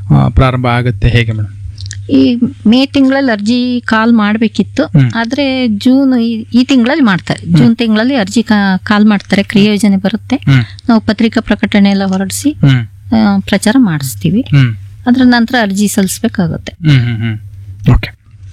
ಆ, ಪ್ರಾರಂಭ ಆಗುತ್ತೆ ಹೇಗೆ ಮೇಡಮ್ ಈ ಮೇ ತಿಂಗಳಲ್ಲಿ ಅರ್ಜಿ ಕಾಲ್ ಮಾಡಬೇಕಿತ್ತು ಹ್ಮ್. ಆದ್ರೆ ಜೂನ್ ಈ- ಈ ತಿಂಗಳಲ್ಲಿ ಮಾಡ್ತಾರೆ ಜೂನ್ ತಿಂಗಳಲ್ಲಿ ಅರ್ಜಿ ಕಾ- ಕಾಲ್ ಮಾಡ್ತಾರೆ ಕ್ರಿಯಾ ಯೋಜನೆ ಬರುತ್ತೆ ಹ್ಮ್ ನಾವು ಪತ್ರಿಕಾ ಪ್ರಕಟಣೆ ಎಲ್ಲ ಹೊರಡಿಸಿ ಹ್ಮ್ ಆ, ಪ್ರಚಾರ ಮಾಡಿಸ್ತೀವಿ ಹ್ಮ್ ಅದ್ರ ನಂತರ ಅರ್ಜಿ ಸಲ್ಲಿಸ್ಬೇಕಾಗುತ್ತೆ ಹ್ಮ್ ಹ್ಮ್ ಹ್ಮ್ ಓಕೆ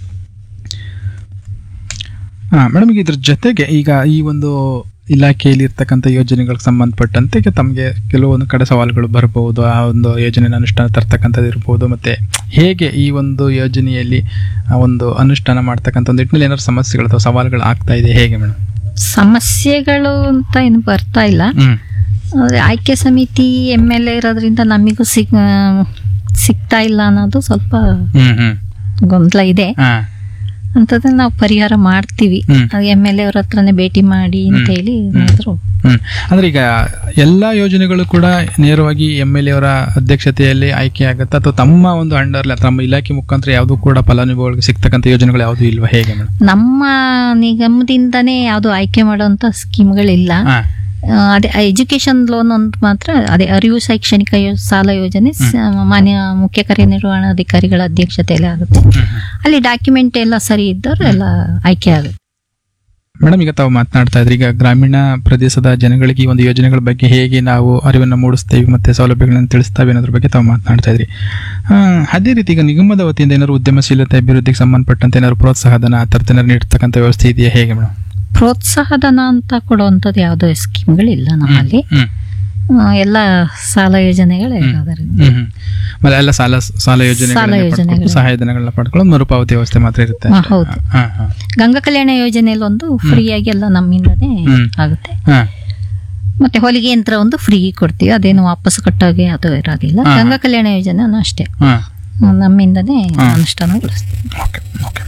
ಹಾಂ ಮೇಡಮ್ ಈಗ ಇದ್ರ ಜೊತೆಗೆ ಈಗ ಈ ಒಂದು ಇಲಾಖೆಯಲ್ಲಿ ಇರ್ತಕ್ಕಂಥ ಯೋಜನೆಗಳಿಗೆ ಸಂಬಂಧಪಟ್ಟಂತೆ ಈಗ ತಮಗೆ ಕೆಲವೊಂದು ಕಡೆ ಸವಾಲುಗಳು ಬರಬಹುದು ಆ ಒಂದು ಯೋಜನೆನ ಅನುಷ್ಠಾನ ತರ್ತಕ್ಕಂಥದ್ದು ಇರ್ಬೋದು ಮತ್ತೆ ಹೇಗೆ ಈ ಒಂದು ಯೋಜನೆಯಲ್ಲಿ ಆ ಒಂದು ಅನುಷ್ಠಾನ ಮಾಡ್ತಕ್ಕಂಥ ಒಂದು ನಿಟ್ಟಿನಲ್ಲಿ ಏನಾದ್ರು ಸಮಸ್ಯೆಗಳು ಅಥವಾ ಸವಾಲುಗಳು ಆಗ್ತಾ ಇದೆ ಹೇಗೆ ಮೇಡಮ್ ಸಮಸ್ಯೆಗಳು ಅಂತ ಏನು ಬರ್ತಾ ಇಲ್ಲ ಹ್ಮ್ ಆದ್ರೆ ಆಯ್ಕೆ ಸಮಿತಿ ಎಮ್ ಎಲ್ ಎ ಇರೋದ್ರಿಂದ ನಮಿಗೂ ಸಿಗ್ ಸಿಗ್ತಾ ಇಲ್ಲ ಅನ್ನೋದು ಸ್ವಲ್ಪ ಹ್ಮ್ ಹ್ಮ್ ಗೊಂದಲ ಇದೆ ಹಾ ಅಂತದನ್ನ ನಾವು ಪರಿಹಾರ ಮಾಡ್ತೀವಿ ಹ್ಮ್. ಎಮ್ ಎಲ್ ಎ ಅವ್ರ ಹತ್ರನೇ ಭೇಟಿ ಮಾಡಿ ಅಂತ ಹೇಳಿ ಏನಾದ್ರು ಹ್ಮ್ ಅಂದ್ರೆ ಈಗ ಎಲ್ಲಾ ಯೋಜನೆಗಳು ಕೂಡ ನೇರವಾಗಿ ಎಂ ಎಲ್ ಎ ಅವರ ಅಧ್ಯಕ್ಷತೆಯಲ್ಲಿ ಆಯ್ಕೆ ಆಗುತ್ತಾ ಅಥವಾ ತಮ್ಮ ಒಂದು ಅಂಡರ್ ತಮ್ಮ ಇಲಾಖೆ ಮುಖಾಂತರ ಯಾವುದು ಕೂಡ ಫಲಾನುಭವಿಗಳಿಗೆ ಸಿಗ್ತಕ್ಕಂಥ ಯೋಜನೆಗಳು ಯಾವುದು ಇಲ್ವಾ ಹೇಗೆ ಮೇಡಮ್ ನಮ್ಮ ನಿಗಮದಿಂದನೇ ಯಾವುದು ಆಯ್ಕೆ ಮಾಡುವಂತ ಸ್ಕೀಮ್ಗಳಿಲ್ಲ ಹಾ ಆ, ಅದೇ ಎಜುಕೇಶನ್ ಲೋನ್ ಒಂದು ಮಾತ್ರ ಅದೇ ಅರಿವು ಶೈಕ್ಷಣಿಕ ಯೋ- ಸಾಲ ಯೋಜನೆ ಸ- ಮಾನ್ಯ ಮುಖ್ಯ ಕಾರ್ಯನಿರ್ವಹಣಾಧಿಕಾರಿಗಳ ಅಧ್ಯಕ್ಷತೆಯಲ್ಲಿ ಆಗುತ್ತೆ ಅಲ್ಲಿ ಡಾಕ್ಯುಮೆಂಟ್ ಎಲ್ಲ ಸರಿ ಇದ್ದವ್ರು ಎಲ್ಲ ಆಯ್ಕೆ ಆಗುತ್ತೆ ಮೇಡಮ್ ಈಗ ತಾವು ಮಾತನಾಡ್ತಾ ಇದ್ರಿ ಈಗ ಗ್ರಾಮೀಣ ಪ್ರದೇಶದ ಜನಗಳಿಗೆ ಈ ಒಂದು ಯೋಜನೆಗಳ ಬಗ್ಗೆ ಹೇಗೆ ನಾವು ಅರಿವನ್ನು ಮೂಡಿಸ್ತೇವೆ ಮತ್ತೆ ಸೌಲಭ್ಯಗಳನ್ನು ತಿಳಿಸ್ತೇವೆ ಅನ್ನೋದ್ರ ಬಗ್ಗೆ ತಾವು ಮಾತನಾಡ್ತಾ ಇದ್ರಿ ಆ, ಅದೇ ರೀತಿ ಈಗ ನಿಗಮದ ವತಿಯಿಂದ ಏನಾದ್ರು ಉದ್ಯಮಶೀಲತೆ ಅಭಿವೃದ್ಧಿಗೆ ಸಂಬಂಧಪಟ್ಟಂತೆ ಏನಾದ್ರು ಪ್ರೋತ್ಸಾಹಧನ ಆ ಥರದ್ದು ಏನಾದ್ರು ನೀಡ್ತಕ್ಕಂಥ ವ್ಯವಸ್ಥೆ ಇದೆಯಾ ಹೇಗೆ ಮೇಡಮ್ ಪ್ರೋತ್ಸಾಹಧನ ಅಂತ ಕೊಡುವಂಥದ್ದು ಯಾವುದೋ ಸ್ಕೀಮ್ಗಳಿಲ್ಲ ನಮ್ಮಲ್ಲಿ ಹ್ಮ್ ಆ, ಎಲ್ಲ ಸಾಲ ಯೋಜನೆಗಳೇ ಇರೋದರಿಂದ ಹ್ಮ್ ಹ್ಮ್. ಆಮೇಲೆ ಎಲ್ಲ ಸಾಲ ಸಾಲ ಸಾಲ ಯೋಜನೆಗಳನ್ನ ಯೋಜನೆಗಳು. ಪಡ್ಕೊಂಡು, ಸಹಾಯಧನಗಳನ್ನ ಪಡ್ಕೊಳ್ಳೋದು ಮರುಪಾವತಿ ವ್ಯವಸ್ಥೆ ಮಾತ್ರ ಇರುತ್ತೆ ಹಾ, ಹೌದು. ಹಾ, ಹಾ. ಗಂಗಾ ಕಲ್ಯಾಣ ಯೋಜನೆಯಲ್ಲಿ ಒಂದು ಫ್ರೀಯಾಗಿ ಎಲ್ಲ ನಮ್ಮಿಂದನೇ ಹ್ಮ್. ಆಗುತ್ತೆ ಹಾ, ಮತ್ತೆ ಹೊಲಿಗೆ ಯಂತ್ರ ಒಂದು ಫ್ರೀ ಕೊಡ್ತೀವಿ ಅದೇನು ವಾಪಸ್ ಕಟ್ಟೋಗೆ ಅದು ಇರೋದಿಲ್ಲ ಹಾ. ಗಂಗಾ ಕಲ್ಯಾಣ ಯೋಜನೆ ಅಷ್ಟೇ ಹಾ. ನಮ್ಮಿಂದನೇ ಹಾ. ಅನುಷ್ಠಾನಗೊಳಿಸ್ತೀವಿ ಓಕೆ ಓಕೆ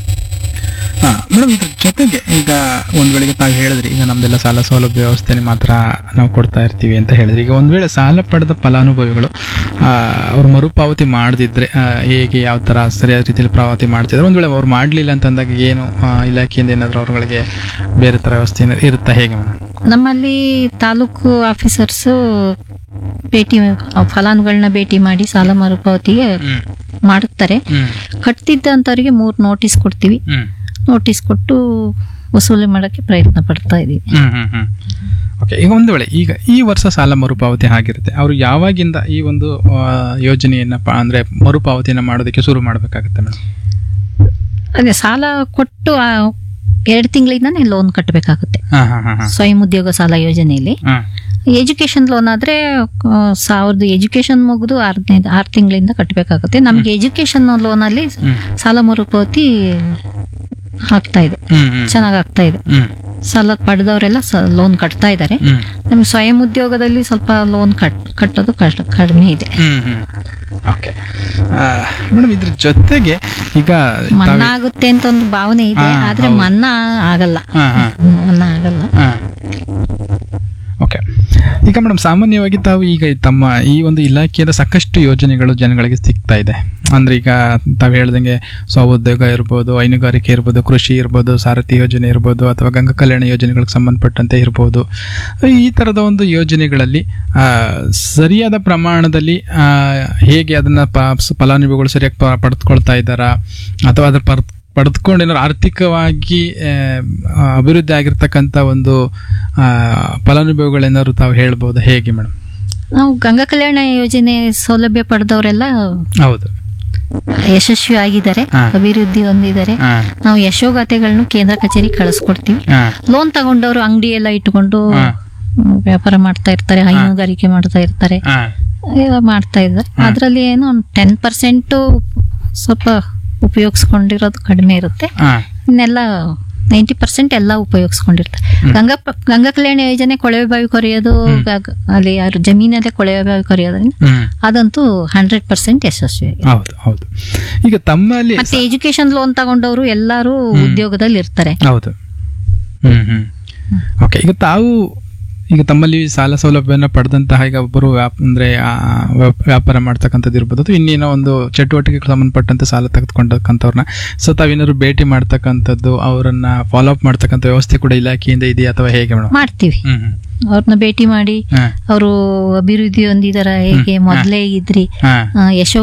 ಹಾ ಮೇಡಮ್ ಇದ್ರ ಜೊತೆಗೆ ಈಗ ಒಂದ್ ವೇಳೆಗೆ ತಾವು ಹೇಳಿದ್ರಿ ಈಗ ನಮ್ದೆಲ್ಲ ಸಾಲ ಸೌಲಭ್ಯ ವ್ಯವಸ್ಥೆನ ಮಾತ್ರ ನಾವು ಕೊಡ್ತಾ ಇರ್ತೀವಿ ಅಂತ ಹೇಳಿದ್ರಿ ಈಗ ಒಂದ್ ವೇಳೆ ಸಾಲ ಪಡೆದ ಫಲಾನುಭವಿಗಳು ಆ, ಅವ್ರು ಮರುಪಾವತಿ ಮಾಡದಿದ್ರೆ ಹೇಗೆ ಯಾವ ತರ ಸರಿಯಾದ ರೀತಿಯಲ್ಲಿ ಪಾವತಿ ಮಾಡ್ತಿದ್ರೆ ಒಂದ್ ವೇಳೆ ಅವ್ರು ಮಾಡ್ಲಿಲ್ಲ ಅಂತಂದಾಗ ಏನು ಆ, ಇಲಾಖೆಯಿಂದ ಏನಾದ್ರು ಅವ್ರಗಳಿಗೆ ಬೇರೆ ತರ ವ್ಯವಸ್ಥೆ ಏನಾದ್ರು ಇರುತ್ತಾ ಹೇಗೆ ಮೇಡಮ್ ನಮ್ಮಲ್ಲಿ ತಾಲೂಕು ಆಫೀಸರ್ಸ್ ಭೇಟಿ ಫಲಾನುಗಳನ್ನ ಭೇಟಿ ಮಾಡಿ ಸಾಲ ಮರುಪಾವತಿಗೆ ಹ್ಮ್ ಮಾಡುತ್ತಾರೆ ಹ್ಮ್ ಕಟ್ತಿದ್ದಂಥವ್ರಿಗೆ ಮೂರು ನೋಟಿಸ್ ಕೊಡ್ತೀವಿ ಹ್ಮ್ ನೋಟಿಸ್ ಕೊಟ್ಟು ವಸೂಲಿ ಮಾಡೋಕ್ಕೆ ಪ್ರಯತ್ನ ಪಡ್ತಾ ಇದೀವಿ ಹ್ಮ್ ಹ್ಮ್ ಹ್ಮ್ ಓಕೆ ಈಗ ಒಂದು ವೇಳೆ ಈಗ ಈ ವರ್ಷ ಸಾಲ ಮರುಪಾವತಿ ಆಗಿರುತ್ತೆ ಅವರು ಯಾವಾಗಿಂದ ಈ ಒಂದು ಆ, ಯೋಜನೆಯನ್ನ ಪ- ಅಂದ್ರೆ ಮರುಪಾವತಿಯನ್ನ ಮಾಡೋದಕ್ಕೆ ಶುರು ಮಾಡಬೇಕಾಗುತ್ತೆ ಮೇಡಮ್ ಅದೇ ಸಾಲ ಕೊಟ್ಟು ಆ, ಎರಡು ತಿಂಗಳಿಂದಾನೇ ಲೋನ್ ಕಟ್ಟಬೇಕಾಗುತ್ತೆ ಹಾ ಹಾ ಹಾ ಹಾ ಸ್ವಯಂ ಉದ್ಯೋಗ ಸಾಲ ಯೋಜನೆಯಲ್ಲಿ ಹಾ ಎಜುಕೇಶನ್ ಲೋನ್ ಆದ್ರೆ ಆ, ಸಾವಿರದ ಎಜುಕೇಶನ್ ಮುಗಿದು ಆರನೇ ಆರು ತಿಂಗಳಿಂದ ಕಟ್ಟಬೇಕಾಗುತ್ತೆ ನಮಗೆ ಎಜುಕೇಶನ್ ಲೋನ್ ಅಲ್ಲಿ ಹ್ಮ್ ಸಾಲ ಮರುಪಾವತಿ ಆಗ್ತಾ ಇದೆ ಹ್ಮ್ ಹ್ಮ್ ಚೆನ್ನಾಗ್ ಆಗ್ತಾ ಇದೆ ಹ್ಮ್ ಸಾಲ ಪಡೆದವರೆಲ್ಲ ಲೋನ್ ಕಟ್ತಾ ಇದ್ದಾರೆ ಹ್ಮ್ ನಮ್ಗೆ ಸ್ವಯಂ ಉದ್ಯೋಗದಲ್ಲಿ ಸ್ವಲ್ಪ ಲೋನ್ ಕಟ್ ಕಟ್ಟೋದು ಕಷ್ಟ ಕಡಿಮೆ ಇದೆ ಹ್ಮ್ ಹ್ಮ್ ಓಕೆ ಮೇಡಮ್ ಇದ್ರ ಜೊತೆಗೆ ಈಗ ಮನ್ನಾ ಆಗುತ್ತೆ ಅಂತ ಒಂದು ಭಾವನೆ ಇದೆ ಹಾ, ಆದ್ರೆ ಹೌದು. ಮನ್ನಾ ಆಗಲ್ಲ ಹಾ ಹಾ ಮನ್ನಾ ಆಗಲ್ಲ ಹಾ ಓಕೆ ಈಗ ಮೇಡಮ್ ಸಾಮಾನ್ಯವಾಗಿ ತಾವು ಈಗ ತಮ್ಮ ಈ ಒಂದು ಇಲಾಖೆಯ ಸಾಕಷ್ಟು ಯೋಜನೆಗಳು ಜನಗಳಿಗೆ ಸಿಗ್ತಾ ಇದೆ ಅಂದ್ರೆ ಈಗ ತಾವು ಹೇಳ್ದಂಗೆ ಸ್ವಉದ್ಯೋಗ ಇರ್ಬೋದು ಹೈನುಗಾರಿಕೆ ಇರ್ಬೋದು ಕೃಷಿ ಇರ್ಬೋದು ಸಾರಥಿ ಯೋಜನೆ ಇರ್ಬೋದು ಅಥವಾ ಗಂಗಾ ಕಲ್ಯಾಣ ಯೋಜನೆಗಳಿಗೆ ಸಂಬಂಧಪಟ್ಟಂತೆ ಇರ್ಬೋದು ಈ ತರದ ಒಂದು ಯೋಜನೆಗಳಲ್ಲಿ ಆ, ಸರಿಯಾದ ಪ್ರಮಾಣದಲ್ಲಿ ಆ, ಹೇಗೆ ಅದನ್ನ ಪ- ಫಲಾನುಭವಿಗಳು ಸರಿಯಾಗಿ ಪ- ಪಡೆದುಕೊಳ್ತಾ ಇದ್ದಾರಾ ಅಥವಾ ಅದ್ರ ಪರ್ ಪಡೆದುಕೊಂಡು ಏನಾದ್ರು ಆರ್ಥಿಕವಾಗಿ ಆ, ಅಭಿವೃದ್ಧಿ ಆಗಿರ್ತಕ್ಕಂಥ ಒಂದು ಆ, ಫಲಾನುಭವಿಗಳೇನಾದ್ರು ತಾವು ಹೇಳ್ಬೋದು ಹೇಗೆ ಮೇಡಮ್ ನಾವು ಗಂಗಾ ಕಲ್ಯಾಣ ಯೋಜನೆ ಸೌಲಭ್ಯ ಪಡೆದವರೆಲ್ಲ ಹೌದು ಯಶಸ್ವಿ ಆಗಿದ್ದಾರೆ ಹಾ. ಅಭಿವೃದ್ಧಿ ಹೊಂದಿದ್ದಾರೆ ಹಾ ನಾವು ಯಶೋಗಾಥೆಗಳನ್ನು ಕೇಂದ್ರ ಕಚೇರಿ ಕಳಿಸ್ಕೊಡ್ತೀವಿ ಹಾ ಲೋನ್ ತಗೊಂಡವರು ಅಂಗಡಿ ಎಲ್ಲ ಇಟ್ಕೊಂಡು ಹಾ. ಮ್, ವ್ಯಾಪಾರ ಮಾಡ್ತಾ ಇರ್ತಾರೆ ಹೈನುಗಾರಿಕೆ ಮಾಡ್ತಾ ಇರ್ತಾರೆ ಹಾ ಎಲ್ಲ ಮಾಡ್ತಾ ಇದ್ದಾರೆ ಅದರಲ್ಲಿ ಏನು ಒಂದು ಟೆನ್ ಪರ್ಸೆಂಟ್ ಸ್ವಲ್ಪ ಉಪಯೋಗಿಸ್ಕೊಂಡಿರೋದು ಕಡಿಮೆ ಇರುತ್ತೆ ಹಾ ಇನ್ನೆಲ್ಲ ನೈಂಟಿ ಪರ್ಸೆಂಟ್ ಎಲ್ಲ ಉಪಯೋಗಿಸ್ಕೊಂಡಿರ್ತಾರೆ ಗಂಗಾ ಪ- ಗಂಗಾ ಕಲ್ಯಾಣ ಯೋಜನೆ ಕೊಳವೆ ಬಾವಿ ಕೊರೆಯೋದು ಗ- ಅಲ್ಲಿ ಯಾರು ಜಮೀನಲ್ಲೇ ಕೊಳವೆ ಬಾವಿ ಕೊರೆಯೋದ್ರಿಂದ ಹ್ಮ್ ಅದಂತೂ ಹಂಡ್ರೆಡ್ ಪರ್ಸೆಂಟ್ ಯಶಸ್ವಿ ಆಗಿದೆ. ಹೌದು ಹೌದು ಈಗ ತಮ್ಮಲ್ಲಿ ಮತ್ತೆ ಎಜುಕೇಶನ್ ಲೋನ್ ತಗೊಂಡವರು ಎಲ್ಲರೂ ಉದ್ಯೋಗದಲ್ಲಿ ಇರ್ತಾರೆ ಹೌದು ಹ್ಮ್ ಹ್ಮ್ ಓಕೆ ಈಗ ತಾವು ಈಗ ತಮ್ಮಲ್ಲಿ ಸಾಲ ಸೌಲಭ್ಯನ ಪಡೆದಂತಹ ಈಗ ಒಬ್ಬರು ವ್ಯಾಪ್ ಅಂದ್ರೆ ಆ, ವ್ಯಾಪ್- ವ್ಯಾಪಾರ ಮಾಡ್ತಕ್ಕಂಥದ್ದು ಇರ್ಬೋದು ಅಥವಾ ಇನ್ನೇನೋ ಒಂದು ಚಟುವಟಿಕೆಗೆ ಸಂಬಂಧಪಟ್ಟಂತೆ ಸಾಲ ತೆಗೆದುಕೊಂಡಕ್ಕಂಥವ್ರನ್ನ ಸೊ ತಾವೇನಾದ್ರು ಭೇಟಿ ಮಾಡ್ತಕ್ಕಂಥದ್ದು ಅವರನ್ನ ಫಾಲೋ ಅಪ್ ಮಾಡ್ತಕ್ಕಂಥ ವ್ಯವಸ್ಥೆ ಕೂಡ ಇಲಾಖೆಯಿಂದ ಇದೆಯಾ ಅಥವಾ ಹೇಗೆ ಮೇಡಮ್ ಮಾಡ್ತೀವಿ ಹ್ಮ್ ಹ್ಮ್ ಅವ್ರನ್ನ ಭೇಟಿ ಮಾಡಿ ಹಾ ಅವರು ಅಭಿವೃದ್ಧಿ ಹೊಂದಿದಾರ ಹೇಗೆ ಮೊದಲೇ ಇದ್ರಿ ಹಾ ಆ, ಯಶೋ